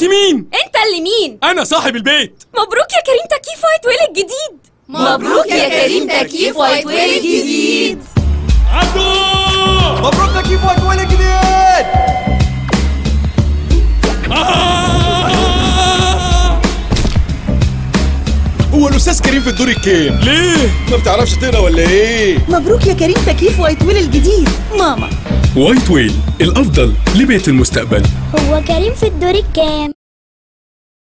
مين انت اللي مين انا صاحب البيت مبروك يا كريم تكييف وايت ويل الجديد مبروك يا كريم تكييف وايت ويل جديد عبدو مبروك تكييف وايت ويل جديد هو الاستاذ كريم في الدور الكام ليه ما بتعرفش تقرا ولا ايه مبروك يا كريم تكييف وايت ويل الجديد ماما وايت ويل الافضل لبيت المستقبل هو كريم في الدور الكام